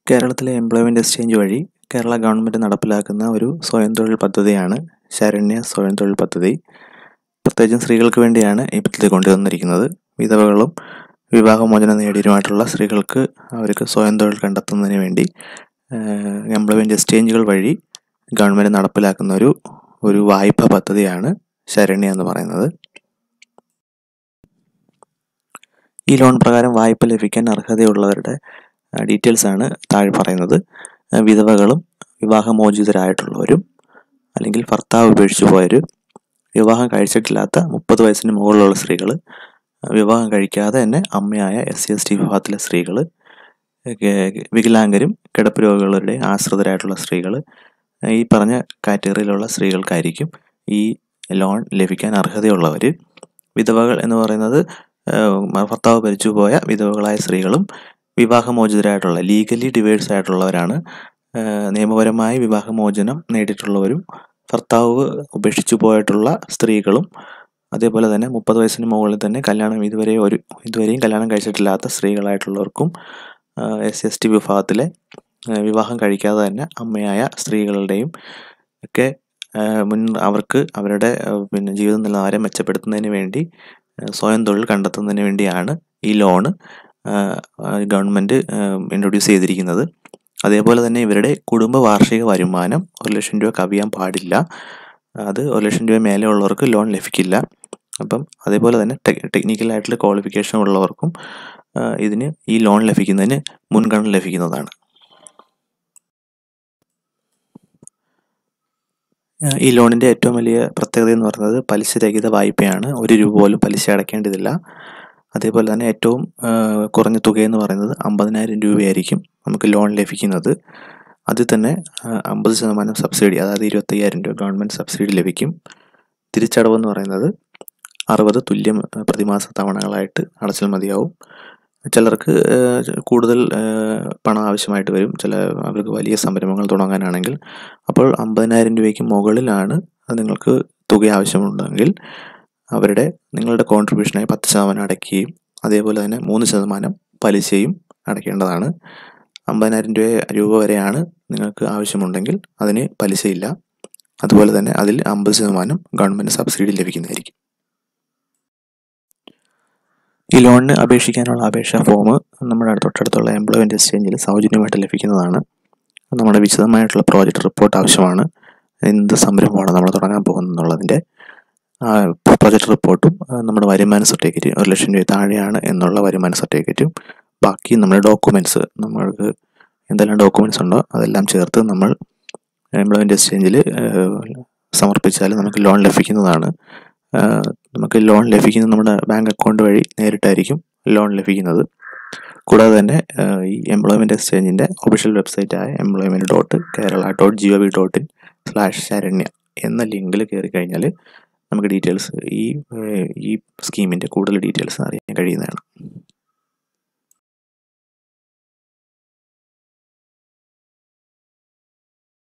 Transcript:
കേരളത്തിലെ employment exchange വഴി Kerala government നടപ്പിലാക്കുന്ന ഒരു സ്വയം തൊഴിൽ പദ്ധതിയാണ് ശരണ്യ സ്വയം തൊഴിൽ പദ്ധതി പ്രത്യേകിച്ചും സ്ത്രീകൾക്ക് വേണ്ടിയാണ് ഈ പദ്ധതി കൊണ്ടുവന്നിരിക്കുന്നത് വിധവകളും വിവാഹമോചനം നേടിയവരുമായിട്ടുള്ള സ്ത്രീകൾക്ക് അവർക്ക് സ്വയം തൊഴിൽ കണ്ടെത്തുന്നതിന് വേണ്ടി എംപ്ലോയ്മെൻറ്റ് എക്സ്ചേഞ്ചുകൾ വഴി ഗവൺമെൻറ് നടപ്പിലാക്കുന്ന ഒരു ഒരു വായ്പ പദ്ധതിയാണ് ശരണ്യ എന്ന് പറയുന്നത് ഈ ലോൺ പ്രകാരം വായ്പ ലഭിക്കാൻ അർഹതയുള്ളവരുടെ ഡീറ്റെയിൽസ് ആണ് താഴെ പറയുന്നത് വിധവകളും വിവാഹമോചിതരായിട്ടുള്ളവരും അല്ലെങ്കിൽ ഭർത്താവ് ഉപേക്ഷിച്ചു പോയവർ വിവാഹം കഴിച്ചിട്ടില്ലാത്ത മുപ്പത് വയസ്സിന് മുകളിലുള്ള സ്ത്രീകൾ വിവാഹം കഴിക്കാതെ തന്നെ അമ്മയായ എസ് സി എസ് ടി വിഭാഗത്തിലെ സ്ത്രീകൾ വികലാംഗരും കിടപ്പ് രോഗികളുടെ ആശ്രിതരായിട്ടുള്ള സ്ത്രീകൾ ഈ പറഞ്ഞ കാറ്റഗറിയിലുള്ള സ്ത്രീകൾക്കായിരിക്കും ഈ ലോൺ ലഭിക്കാൻ അർഹതയുള്ളവർ വിധവകൾ എന്ന് പറയുന്നത് ഭർത്താവ് മരിച്ചു പോയ വിധവകളായ സ്ത്രീകളും വിവാഹമോചിതരായിട്ടുള്ള ലീഗലി ഡിവേഴ്സ് ആയിട്ടുള്ളവരാണ് നിയമപരമായി വിവാഹമോചനം നേടിയിട്ടുള്ളവരും ഭർത്താവ് ഉപേക്ഷിച്ചു പോയിട്ടുള്ള സ്ത്രീകളും അതേപോലെ തന്നെ മുപ്പത് വയസ്സിന് മുകളിൽ തന്നെ കല്യാണം ഇതുവരെ ഒരു ഇതുവരെയും കല്യാണം കഴിച്ചിട്ടില്ലാത്ത സ്ത്രീകളായിട്ടുള്ളവർക്കും എസ് എസ് ടി വിഭാഗത്തിലെ വിവാഹം കഴിക്കാതെ തന്നെ അമ്മയായ സ്ത്രീകളുടെയും ഒക്കെ മുൻ അവർക്ക് അവരുടെ പിന്നെ ജീവിത നിലവാരം മെച്ചപ്പെടുത്തുന്നതിന് വേണ്ടി സ്വയം തൊഴിൽ കണ്ടെത്തുന്നതിന് വേണ്ടിയാണ് ഈ ലോണ് ഗവൺമെൻറ് ഇൻട്രൊഡ്യൂസ് ചെയ്തിരിക്കുന്നത് അതേപോലെ തന്നെ ഇവരുടെ കുടുംബ വാർഷിക വരുമാനം ഒരു ലക്ഷം രൂപ കവിയാൻ പാടില്ല അത് ഒരു ലക്ഷം രൂപ മേലെ ഉള്ളവർക്ക് ലോൺ ലഭിക്കില്ല അപ്പം അതേപോലെ തന്നെ ടെക്നിക്കലായിട്ടുള്ള ക്വാളിഫിക്കേഷൻ ഉള്ളവർക്കും ഇതിന് ഈ ലോൺ ലഭിക്കുന്നതിന് മുൻഗണന ലഭിക്കുന്നതാണ് ഈ ലോണിൻ്റെ ഏറ്റവും വലിയ പ്രത്യേകത എന്ന് പറയുന്നത് പലിശരഹിത വായ്പയാണ് ഒരു രൂപ പോലും പലിശ അടയ്ക്കേണ്ടതില്ല അതേപോലെ തന്നെ ഏറ്റവും കുറഞ്ഞ തുകയെന്ന് പറയുന്നത് അമ്പതിനായിരം രൂപയായിരിക്കും നമുക്ക് ലോൺ ലഭിക്കുന്നത് അതിൽ തന്നെ അമ്പത് ശതമാനം സബ്സിഡി അതായത് ഇരുപത്തയ്യായിരം രൂപ ഗവൺമെൻറ് സബ്സിഡി ലഭിക്കും തിരിച്ചടവെന്ന് പറയുന്നത് അറുപത് തുല്യം പ്രതിമാസ തവണകളായിട്ട് അടച്ചാൽ മതിയാവും ചിലർക്ക് കൂടുതൽ പണം ആവശ്യമായിട്ട് വരും ചില അവർക്ക് വലിയ സംരംഭങ്ങൾ തുടങ്ങാനാണെങ്കിൽ അപ്പോൾ അമ്പതിനായിരം രൂപയ്ക്ക് മുകളിലാണ് നിങ്ങൾക്ക് തുക ആവശ്യമുണ്ടെങ്കിൽ അവരുടെ നിങ്ങളുടെ കോൺട്രിബ്യൂഷനായി പത്ത് ശതമാനം അടയ്ക്കുകയും അതേപോലെ തന്നെ മൂന്ന് ശതമാനം പലിശയും അടയ്ക്കേണ്ടതാണ് അമ്പതിനായിരം രൂപ രൂപ വരെയാണ് നിങ്ങൾക്ക് ആവശ്യമുണ്ടെങ്കിൽ അതിന് പലിശയില്ല അതുപോലെ തന്നെ അതിൽ അമ്പത് ശതമാനം ഗവൺമെൻറ് സബ്സിഡി ലഭിക്കുന്നതായിരിക്കും ഈ ലോണിന് അപേക്ഷിക്കാനുള്ള അപേക്ഷാ ഫോം നമ്മുടെ തൊട്ടടുത്തുള്ള എംപ്ലോയ്മെൻറ്റ് എക്സ്ചേഞ്ചിൽ സൗജന്യമായിട്ട് ലഭിക്കുന്നതാണ് നമ്മുടെ വിശദമായിട്ടുള്ള പ്രോജക്റ്റ് റിപ്പോർട്ട് ആവശ്യമാണ് എന്ത് സംരംഭമാണ് നമ്മൾ തുടങ്ങാൻ പോകുന്നതെന്നുള്ളതിൻ്റെ പ്രോജക്റ്റ് റിപ്പോർട്ടും നമ്മുടെ വരുമാന സർട്ടിഫിക്കറ്റ് ഒരു ലക്ഷം രൂപ താഴെയാണ് എന്നുള്ള വരുമാന സർട്ടിഫിക്കറ്റും ബാക്കി നമ്മുടെ ഡോക്യുമെൻറ്റ്സ് നമ്മൾക്ക് എന്തെല്ലാം ഡോക്യുമെൻറ്റ്സ് ഉണ്ടോ അതെല്ലാം ചേർത്ത് നമ്മൾ എംപ്ലോയ്മെൻറ്റ് എക്സ്ചേഞ്ചിൽ സമർപ്പിച്ചാൽ നമുക്ക് ലോൺ ലഭിക്കുന്നതാണ് നമുക്ക് ലോൺ ലഭിക്കുന്നത് നമ്മുടെ ബാങ്ക് അക്കൗണ്ട് വഴി നേരിട്ടായിരിക്കും ലോൺ ലഭിക്കുന്നത് കൂടാതെ തന്നെ ഈ എംപ്ലോയ്മെൻറ്റ് എക്സ്ചേഞ്ചിൻ്റെ ഒഫീഷ്യൽ വെബ്സൈറ്റായ employment dot Kerala dot G O V dot in slash Sharanya എന്ന ലിങ്കിൽ കയറി കഴിഞ്ഞാൽ നമുക്ക് ഡീറ്റെയിൽസ് ഈ ഈ സ്കീമിൻ്റെ കൂടുതൽ ഡീറ്റെയിൽസ് അറിയാൻ കഴിയുന്നതാണ്